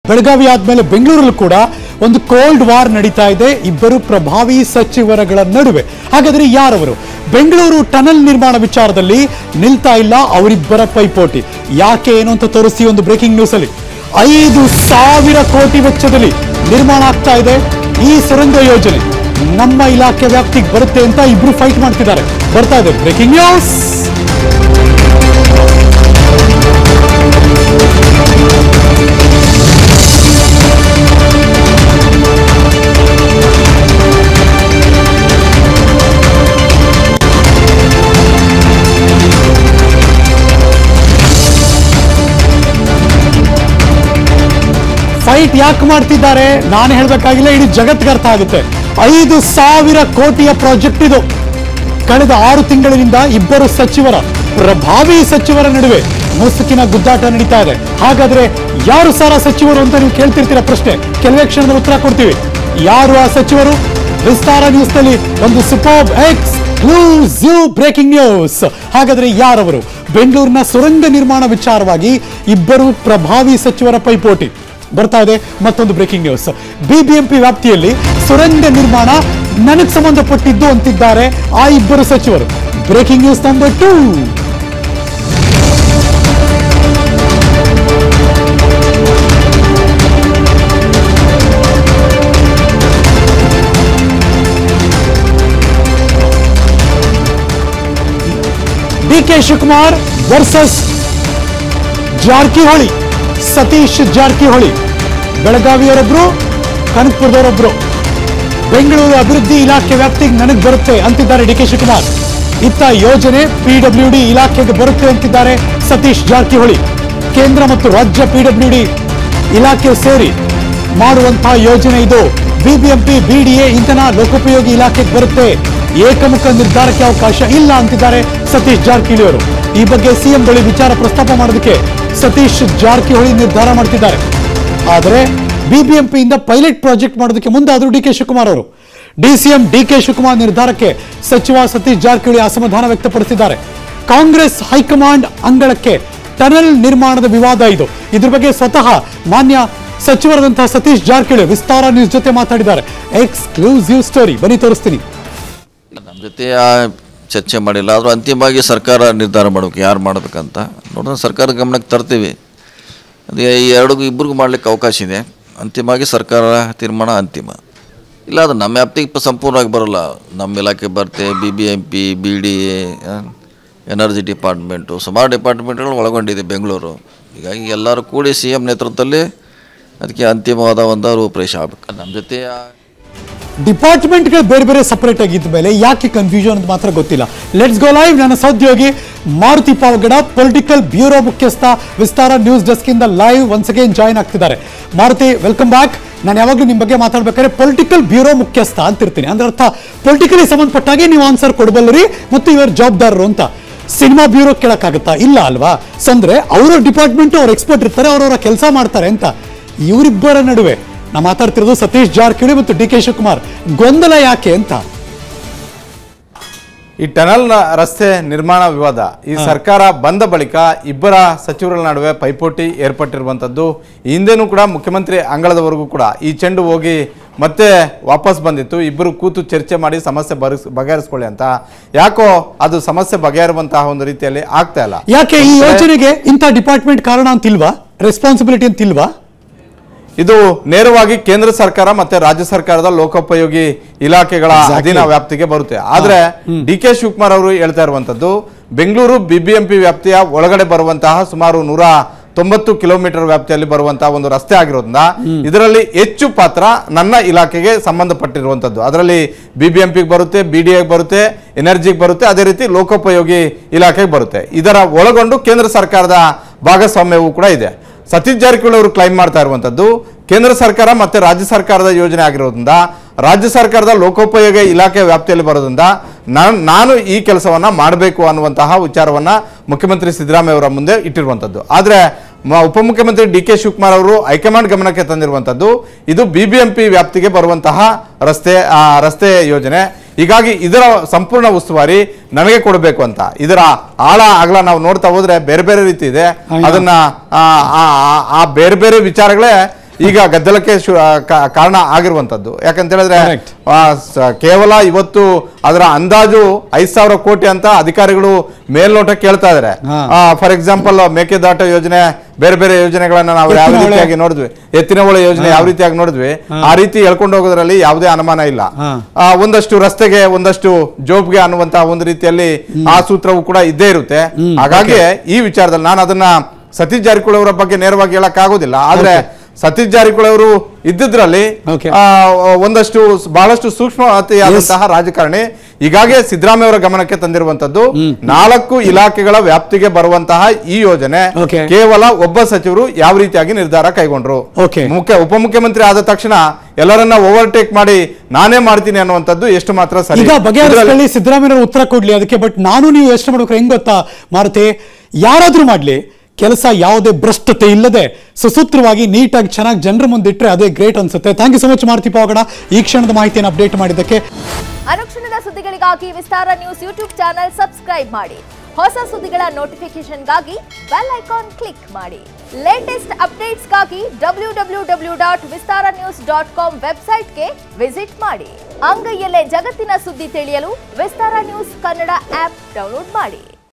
ಬೆಳಗಾವಿ ಆದ್ಮೇಲೆ ಬೆಂಗಳೂರಲ್ಲೂ ಕೂಡ ಒಂದು ಕೋಲ್ಡ್ ವಾರ್ ನಡೀತಾ ಇದೆ ಇಬ್ಬರು ಪ್ರಭಾವಿ ಸಚಿವರಗಳ ನಡುವೆ ಹಾಗಾದ್ರೆ ಯಾರವರು ಬೆಂಗಳೂರು ಟನಲ್ ನಿರ್ಮಾಣ ವಿಚಾರದಲ್ಲಿ ನಿಲ್ತಾ ಇಲ್ಲ ಅವರಿಬ್ಬರ ಪೈಪೋಟಿ ಯಾಕೆ ಏನು ಅಂತ ತೋರಿಸಿ ಒಂದು ಬ್ರೇಕಿಂಗ್ ನ್ಯೂಸ್ ಅಲ್ಲಿ ಐದು ಸಾವಿರ ಕೋಟಿ ವೆಚ್ಚದಲ್ಲಿ ನಿರ್ಮಾಣ ಆಗ್ತಾ ಇದೆ ಈ ಸುರಂಗ ಯೋಜನೆ ನಮ್ಮ ಇಲಾಖೆ ವ್ಯಾಪ್ತಿಗೆ ಬರುತ್ತೆ ಅಂತ ಇಬ್ರು ಫೈಟ್ ಮಾಡ್ತಿದ್ದಾರೆ ಬರ್ತಾ ಇದೆ ಬ್ರೇಕಿಂಗ್ ನ್ಯೂಸ್ ಫೈಟ್ ಯಾಕೆ ಮಾಡ್ತಿದ್ದಾರೆ ನಾನು ಹೇಳಬೇಕಾಗಿಲ್ಲ ಇಡೀ ಜಗತ್ತಿಗೆ ಅರ್ಥ ಆಗುತ್ತೆ ಐದು ಸಾವಿರ ಕೋಟಿಯ ಪ್ರಾಜೆಕ್ಟ್ ಇದು ಕಳೆದ ಆರು ತಿಂಗಳಿನಿಂದ ಇಬ್ಬರು ಸಚಿವರ ಪ್ರಭಾವಿ ಸಚಿವರ ನಡುವೆ ಮುಸುಕಿನ ಗುದ್ದಾಟ ನಡೀತಾ ಇದೆ ಹಾಗಾದ್ರೆ ಯಾರು ಸಾರ ಸಚಿವರು ಅಂತ ನೀವು ಕೇಳ್ತಿರ್ತೀರ ಪ್ರಶ್ನೆ ಕೆಲವೇ ಕ್ಷಣದ ಉತ್ತರ ಕೊಡ್ತೀವಿ ಯಾರು ಆ ಸಚಿವರು ವಿಸ್ತಾರ ನ್ಯೂಸ್ ನಲ್ಲಿ ಒಂದು ಸೂಪರ್ ಎಕ್ಸ್ಕ್ಲೂಸಿವ್ ಬ್ರೇಕಿಂಗ್ ನ್ಯೂಸ್ ಹಾಗಾದ್ರೆ ಯಾರವರು ಬೆಂಗಳೂರಿನ ಸುರಂಗ ನಿರ್ಮಾಣ ವಿಚಾರವಾಗಿ ಇಬ್ಬರು ಪ್ರಭಾವಿ ಸಚಿವರ ಪೈಪೋಟಿ ಬರ್ತಾ ಇದೆ ಮತ್ತೊಂದು ಬ್ರೇಕಿಂಗ್ ನ್ಯೂಸ್ ಬಿಬಿಎಂಪಿ ವ್ಯಾಪ್ತಿಯಲ್ಲಿ ಸುರಂಗ ನಿರ್ಮಾಣ ನನಗೆ ಸಂಬಂಧಪಟ್ಟಿದ್ದು ಅಂತಿದ್ದಾರೆ ಆ ಇಬ್ಬರು ಸಚಿವರು breaking news number two D K Shivakumar versus Jarkiholi Satish Jarkiholi ಬೆಳಗಾವಿಯವರೊಬ್ರು ಕನಕಪುರದವರೊಬ್ರು ಬೆಂಗಳೂರು ಅಭಿವೃದ್ಧಿ ಇಲಾಖೆ ವ್ಯಾಪ್ತಿಗೆ ನನಗೆ ಬರುತ್ತೆ ಅಂತಿದ್ದಾರೆ ಡಿ ಕೆ ಶಿವಕುಮಾರ್ ಇತ್ತ ಯೋಜನೆ ಪಿಡಬ್ಲ್ಯೂ ಡಿ ಇಲಾಖೆಗೆ ಬರುತ್ತೆ ಅಂತಿದ್ದಾರೆ ಸತೀಶ್ ಜಾರಕಿಹೊಳಿ ಕೇಂದ್ರ ಮತ್ತು ರಾಜ್ಯ ಪಿಡಬ್ಲ್ಯೂ ಡಿ ಇಲಾಖೆ ಸೇರಿ ಮಾಡುವಂತಹ ಯೋಜನೆ ಇದು ಬಿಬಿಎಂಪಿ ಬಿಡಿಎ ಇಂಧನ ಲೋಕೋಪಯೋಗಿ ಇಲಾಖೆಗೆ ಬರುತ್ತೆ ಏಕಮುಖ ನಿರ್ಧಾರಕ್ಕೆ ಅವಕಾಶ ಇಲ್ಲ ಅಂತಿದ್ದಾರೆ ಸತೀಶ್ ಜಾರಕಿಹೊಳಿ ಅವರು ಈ ಬಗ್ಗೆ ಸಿಎಂ ಬಳಿ ವಿಚಾರ ಪ್ರಸ್ತಾಪ ಮಾಡೋದಕ್ಕೆ ಸತೀಶ್ ಜಾರಕಿಹೊಳಿ ನಿರ್ಧಾರ ಮಾಡ್ತಿದ್ದಾರೆ ಆದರೆ ಬಿಬಿಎಂಪಿಯಿಂದ ಪೈಲಟ್ ಪ್ರಾಜೆಕ್ಟ್ ಮಾಡೋದಕ್ಕೆ ಮುಂದಾದ್ರು ಡಿ ಕೆ ಶಿವಕುಮಾರ್ ಅವರು ಡಿಸಿಎಂ ಡಿ ಕೆ ಶಿವಕುಮಾರ್ ನಿರ್ಧಾರಕ್ಕೆ ಸಚಿವ ಸತೀಶ್ ಜಾರಕಿಹೊಳಿ ಅಸಮಾಧಾನ ವ್ಯಕ್ತಪಡಿಸಿದ್ದಾರೆ ಕಾಂಗ್ರೆಸ್ ಹೈಕಮಾಂಡ್ ಅಂಗಳಕ್ಕೆ ಟನಲ್ ನಿರ್ಮಾಣದ ವಿವಾದ ಇದು ಇದ್ರ ಬಗ್ಗೆ ಸ್ವತಃ ಮಾನ್ಯ ಸಚಿವರಾದಂತಹ ಸತೀಶ್ ಜಾರಕಿಹೊಳಿ ವಿಸ್ತಾರ ನ್ಯೂಸ್ ಜೊತೆ ಮಾತಾಡಿದ್ದಾರೆ ಎಕ್ಸ್ಕ್ಲೂಸಿವ್ ಸ್ಟೋರಿ ಬನ್ನಿ ತೋರಿಸ್ತೀನಿ ನಮ್ಮ ಜೊತೆ ಆ ಚರ್ಚೆ ಮಾಡಿಲ್ಲ ಆದರೂ ಅಂತಿಮವಾಗಿ ಸರ್ಕಾರ ನಿರ್ಧಾರ ಮಾಡ್ಬೇಕು ಯಾರು ಮಾಡ್ಬೇಕಂತ ನೋಡೋಣ ಸರ್ಕಾರ ಗಮನಕ್ಕೆ ತರ್ತೀವಿ ಅದೇ ಈ ಎರಡಿಗೂ ಇಬ್ಬರಿಗೂ ಮಾಡ್ಲಿಕ್ಕೆ ಅವಕಾಶ ಇದೆ ಅಂತಿಮವಾಗಿ ಸರ್ಕಾರ ತೀರ್ಮಾನ ಅಂತಿಮ ಇಲ್ಲ ಅದು ನಮ್ಮ ವ್ಯಾಪ್ತಿಗೆ ಪ- ಸಂಪೂರ್ಣವಾಗಿ ಬರೋಲ್ಲ ನಮ್ಮ ಇಲಾಖೆ ಬರುತ್ತೆ B B M P B D A energy department ಸುಮಾರು ಡಿಪಾರ್ಟ್ಮೆಂಟ್ಗಳು ಒಳಗೊಂಡಿದೆ ಬೆಂಗಳೂರು ಹೀಗಾಗಿ ಎಲ್ಲರೂ ಕೂಡಿ ಸಿ ಎಂ ನೇತೃತ್ವದಲ್ಲಿ ಅದಕ್ಕೆ ಅಂತಿಮವಾದ ಒಂದು ರೂಪರೇಷೆ ಆಗಬೇಕು ನಮ್ಮ ಜೊತೆ ಆ- ಡಿಪಾರ್ಟ್ಮೆಂಟ್ಗಳು ಬೇರೆ ಬೇರೆ ಸಪರೇಟ್ ಆಗಿದ್ದ ಮೇಲೆ ಯಾಕೆ ಕನ್ಫ್ಯೂಷನ್ ಅಂತ ಮಾತ್ರ ಗೊತ್ತಿಲ್ಲ ಲೆಟ್ಸ್ ಗೋ ಲೈವ್ ನನ್ನ ಸಹೋದ್ಯೋಗಿ ಮಾರುತಿ ಪಾವಗಡ ಪೊಲಿಟಿಕಲ್ ಬ್ಯೂರೋ ಮುಖ್ಯಸ್ಥ ವಿಸ್ತಾರ ನ್ಯೂಸ್ ಡೆಸ್ಕ್ ಇಂದ ಲೈವ್ ಒನ್ಸ್ ಅಗೇನ್ ಜಾಯ್ನ್ ಆಗ್ತಿದ್ದಾರೆ ಮಾರುತಿ ವೆಲ್ಕಮ್ ಬ್ಯಾಕ್ ನಾನು ಯಾವಾಗಲೂ ನಿಮ್ಮ ಬಗ್ಗೆ ಮಾತಾಡ್ಬೇಕಾದ್ರೆ ಪೊಲಿಟಿಕಲ್ ಬ್ಯೂರೋ ಮುಖ್ಯಸ್ಥ ಅಂತಿರ್ತೀನಿ ಅಂದ್ರೆ ಅರ್ಥ ಪೊಲಿಟಿಕಲಿ ಸಂಬಂಧಪಟ್ಟಾಗೆ ನೀವು ಆನ್ಸರ್ ಕೊಡಬಲ್ಲರಿ ಮತ್ತು ಇವರು ಜವಾಬ್ದಾರರು ಅಂತ ಸಿನಿಮಾ ಬ್ಯೂರೋ ಕೇಳಕ್ಕಾಗತ್ತಾ ಇಲ್ಲ ಅಲ್ವಾ ಸೊ ಅಂದ್ರೆ ಅವರ ಡಿಪಾರ್ಟ್ಮೆಂಟ್ ಅವ್ರ ಎಕ್ಸ್ಪರ್ಟ್ ಇರ್ತಾರೆ ಅವರವರ ಕೆಲಸ ಮಾಡ್ತಾರೆ ಅಂತ ಇವರಿಬ್ಬರ ನಡುವೆ ನಾ ಮಾತಾಡ್ತಿರೋದು ಸತೀಶ್ ಜಾರಕಿಹೊಳಿ ಮತ್ತು ಡಿ ಕೆ ಶಿವಕುಮಾರ್ ಗೊಂದಲ ಯಾಕೆ ಅಂತ ಈ ಟನಲ್ ನ ರಸ್ತೆ ನಿರ್ಮಾಣ ವಿವಾದ ಈ ಸರ್ಕಾರ ಬಂದ ಬಳಿಕ ಇಬ್ಬರ ಸಚಿವರ ನಡುವೆ ಪೈಪೋಟಿ ಏರ್ಪಟ್ಟಿರುವಂಥದ್ದು ಈ ಹಿಂದೆನೂ ಕೂಡ ಮುಖ್ಯಮಂತ್ರಿ ಅಂಗಳದವರೆಗೂ ಕೂಡ ಈ ಚೆಂಡು ಹೋಗಿ ಮತ್ತೆ ವಾಪಸ್ ಬಂದಿತ್ತು ಇಬ್ಬರು ಕೂತು ಚರ್ಚೆ ಮಾಡಿ ಸಮಸ್ಯೆ ಬರಿಸ್ ಬಗೆಹರಿಸ್ಕೊಳ್ಳಿ ಅಂತ ಯಾಕೋ ಅದು ಸಮಸ್ಯೆ ಬಗೆಹರುವಂತಹ ಒಂದು ರೀತಿಯಲ್ಲಿ ಆಗ್ತಾ ಇಲ್ಲ ಯಾಕೆ ಈ ಯೋಜನೆಗೆ ಇಂಥ ಡಿಪಾರ್ಟ್ಮೆಂಟ್ ಕಾರಣ ಅಂತಿಲ್ವಾ ರೆಸ್ಪಾನ್ಸಿಬಿಲಿಟಿ ಅಂತಿಲ್ವಾ ಇದು ನೇರವಾಗಿ ಕೇಂದ್ರ ಸರ್ಕಾರ ಮತ್ತೆ ರಾಜ್ಯ ಸರ್ಕಾರದ ಲೋಕೋಪಯೋಗಿ ಇಲಾಖೆಗಳ ಅಧೀನ ವ್ಯಾಪ್ತಿಗೆ ಬರುತ್ತೆ ಆದ್ರೆ ಡಿ ಕೆ ಶಿವಕುಮಾರ್ ಅವರು ಹೇಳ್ತಾ ಇರುವಂತದ್ದು ಬೆಂಗಳೂರು ಬಿಬಿಎಂಪಿ ವ್ಯಾಪ್ತಿಯ ಒಳಗಡೆ ಬರುವಂತಹ ಸುಮಾರು ನೂರ ತೊಂಬತ್ತು ಕಿಲೋಮೀಟರ್ ವ್ಯಾಪ್ತಿಯಲ್ಲಿ ಬರುವಂತಹ ಒಂದು ರಸ್ತೆ ಆಗಿರೋದ್ರಿಂದ ಇದರಲ್ಲಿ ಹೆಚ್ಚು ಪಾತ್ರ ನನ್ನ ಇಲಾಖೆಗೆ ಸಂಬಂಧಪಟ್ಟಿರುವಂತದ್ದು ಅದರಲ್ಲಿ ಬಿಬಿಎಂಪಿಗೆ ಬರುತ್ತೆ ಬಿ ಡಿ ಬರುತ್ತೆ ಎನರ್ಜಿಗೆ ಬರುತ್ತೆ ಅದೇ ರೀತಿ ಲೋಕೋಪಯೋಗಿ ಇಲಾಖೆಗೆ ಬರುತ್ತೆ ಇದರ ಒಳಗೊಂಡು ಕೇಂದ್ರ ಸರ್ಕಾರದ ಭಾಗಸ್ವಾಮ್ಯವೂ ಕೂಡ ಇದೆ ಸತೀಶ್ ಜಾರಕಿಹೊಳಿ ಅವರು ಕ್ಲೈಮ್ ಮಾಡ್ತಾ ಇರುವಂತದ್ದು ಕೇಂದ್ರ ಸರ್ಕಾರ ಮತ್ತೆ ರಾಜ್ಯ ಸರ್ಕಾರದ ಯೋಜನೆ ಆಗಿರೋದ್ರಿಂದ ರಾಜ್ಯ ಸರ್ಕಾರದ ಲೋಕೋಪಯೋಗ ಇಲಾಖೆ ವ್ಯಾಪ್ತಿಯಲ್ಲಿ ಬರೋದ್ರಿಂದ ನಾನು ನಾನು ಈ ಕೆಲಸವನ್ನ ಮಾಡಬೇಕು ಅನ್ನುವಂತಹ ವಿಚಾರವನ್ನ ಮುಖ್ಯಮಂತ್ರಿ ಸಿದ್ದರಾಮಯ್ಯ ಅವರ ಮುಂದೆ ಇಟ್ಟಿರುವಂತದ್ದು ಆದ್ರೆ ಮ- ಉಪಮುಖ್ಯಮಂತ್ರಿ ಡಿ ಕೆ ಶಿವಕುಮಾರ್ ಅವರು ಹೈಕಮಾಂಡ್ ಗಮನಕ್ಕೆ ತಂದಿರುವಂತದ್ದು ಇದು ಬಿಬಿಎಂಪಿ ವ್ಯಾಪ್ತಿಗೆ ಬರುವಂತಹ ರಸ್ತೆ ಆ ರಸ್ತೆ ಯೋಜನೆ ಹೀಗಾಗಿ ಇದರ ಸಂಪೂರ್ಣ ಉಸ್ತುವಾರಿ ನನಗೆ ಕೊಡಬೇಕು ಅಂತ ಇದರ ಆಳ ಅಗಲ ನಾವು ನೋಡ್ತಾ ಹೋದ್ರೆ ಬೇರೆ ಬೇರೆ ರೀತಿ ಇದೆ ಅದನ್ನ ಆ, ಆ, ಆ- ಆ ಬೇರೆ ಬೇರೆ ವಿಚಾರಗಳೇ ಈಗ ಗದ್ದಲಕ್ಕೆ ಶು- ಆ, ಕಾ- ಕಾರಣ ಆಗಿರುವಂತದ್ದು ಯಾಕಂತ ಹೇಳಿದ್ರೆ Correct. ಆ, ಸ- ಕೇವಲ ಇವತ್ತು ಅದರ ಅಂದಾಜು ಐದ್ ಸಾವಿರ ಕೋಟಿ ಅಂತ ಅಧಿಕಾರಿಗಳು ಮೇಲ್ನೋಟ ಕೇಳ್ತಾ ಇದಾರೆ ಹಾ. ಫಾರ್ ಎಕ್ಸಾಂಪಲ್ ಮೇಕೆದಾಟು ಯೋಜನೆ ಬೇರೆ ಬೇರೆ ಯೋಜನೆಗಳನ್ನ ನಾವು ಯಾವ ಎತ್ತಿನ ಹೊಳೆ. ರೀತಿಯಾಗಿ ನೋಡಿದ್ವಿ ಎತ್ತಿನ ಹೊಳೆ ಯೋಜನೆ ಯಾವ ರೀತಿಯಾಗಿ ನೋಡಿದ್ವಿ ಆ ರೀತಿ ಹೇಳ್ಕೊಂಡು ಹೋಗೋದ್ರಲ್ಲಿ ಯಾವುದೇ ಅನುಮಾನ ಇಲ್ಲ ಹಾ. ಆ, ಒಂದಷ್ಟು ರಸ್ತೆಗೆ ಒಂದಷ್ಟು ಜೋಬ್ಗೆ ಅನ್ನುವಂತಹ ಒಂದು ರೀತಿಯಲ್ಲಿ ಆ ಸೂತ್ರವು ಕೂಡ ಇದ್ದೇ ಇರುತ್ತೆ ಹಾಗಾಗಿ ಈ ವಿಚಾರದಲ್ಲಿ ನಾನು ಅದನ್ನ ಸತೀಶ್ ಜಾರಕಿಹೊಳಿ ಅವರ ಬಗ್ಗೆ ನೇರವಾಗಿ ಹೇಳಕ್ ಆಗೋದಿಲ್ಲ ಆದ್ರೆ ಸತೀಶ್ ಜಾರಕಿಹೊಳಿ ಅವರು ಇದ್ದಿದ್ರಲ್ಲಿ Okay. ಆ, ಒಂದಷ್ಟು ಬಹಳಷ್ಟು ಸೂಕ್ಷ್ಮತೆಯಾದಂತಹ ರಾಜಕಾರಣಿ ಈಗಾಗಲೇ ಸಿದ್ದರಾಮಯ್ಯ ಅವರ ಗಮನಕ್ಕೆ ತಂದಿರುವಂತದ್ದು ನಾಲ್ಕು ಇಲಾಖೆಗಳ ವ್ಯಾಪ್ತಿಗೆ ಬರುವಂತಹ ಈ ಯೋಜನೆ Okay. ಕೇವಲ ಒಬ್ಬ ಸಚಿವರು ಯಾವ ರೀತಿಯಾಗಿ ನಿರ್ಧಾರ ಕೈಗೊಂಡ್ರು Okay. ಮುಖ್ಯ ಉಪಮುಖ್ಯಮಂತ್ರಿ ಆದ ತಕ್ಷಣ ಎಲ್ಲರನ್ನ ಓವರ್ಟೇಕ್ ಮಾಡಿ ನಾನೇ ಮಾಡ್ತೀನಿ ಅನ್ನುವಂಥದ್ದು ಎಷ್ಟು ಮಾತ್ರ ಸರಿ ಈಗ ಇದ್ರಲ್ಲಿ- ಬಗೆಹರಿಸ್ಕೊಳ್ಳಿ ಸಿದ್ದರಾಮಯ್ಯ ಉತ್ತರ ಕೊಡ್ಲಿ ಅದಕ್ಕೆ ಬಟ್ ನಾನು ನೀವು ಯೋಚನೆ ಮಾಡ್ಬೇಕು ಹೆಂಗ್ ಗೊತ್ತಾ ಮಾರುತಿ ಯಾರಾದ್ರೂ ಮಾಡ್ಲಿ ಕೆಲಸ ಯಾವುದೇ ಭ್ರಷ್ಟತೆ ಇಲ್ಲದೆ ಸುಸೂತ್ರವಾಗಿ ನೀಟಾಗಿ ಚೆನ್ನಾಗಿ ಜನರ ಮುಂದೆ ಇಟ್ರೆ ಅದೇ ಗ್ರೇಟ್ ಅನ್ಸುತ್ತೆ thank you so much Maruti Pavagada ಈ ಕ್ಷಣದ ಮಾಹಿತಿಯನ್ನು ಅಪ್ಡೇಟ್ ಮಾಡಿದ್ದಕ್ಕೆ ಅನುಕ್ಷಣದ ಸುದ್ದಿಗಳಿಗಾಗಿ Vistara news YouTube channel subscribe ಮಾಡಿ ಹೊಸ ಸುದ್ದಿಗಳ ನೋಟಿಫಿಕೇಶನ್ಗಾಗಿ ಬೆಲ್ ಐಕಾನ್ ಕ್ಲಿಕ್ ಮಾಡಿ ಲೇಟೆಸ್ಟ್ ಅಪ್ಡೇಟ್ಸ್ಗಾಗಿ W W W dot Vistara news dot com ವೆಬ್ಸೈಟ್ಗೆ ವಿಸಿಟ್ ಮಾಡಿ ಅಂಗೈಯಲ್ಲೇ ಜಗತ್ತಿನ ಸುದ್ದಿ ತಿಳಿಯಲು Vistara news Kannada app download ಮಾಡಿ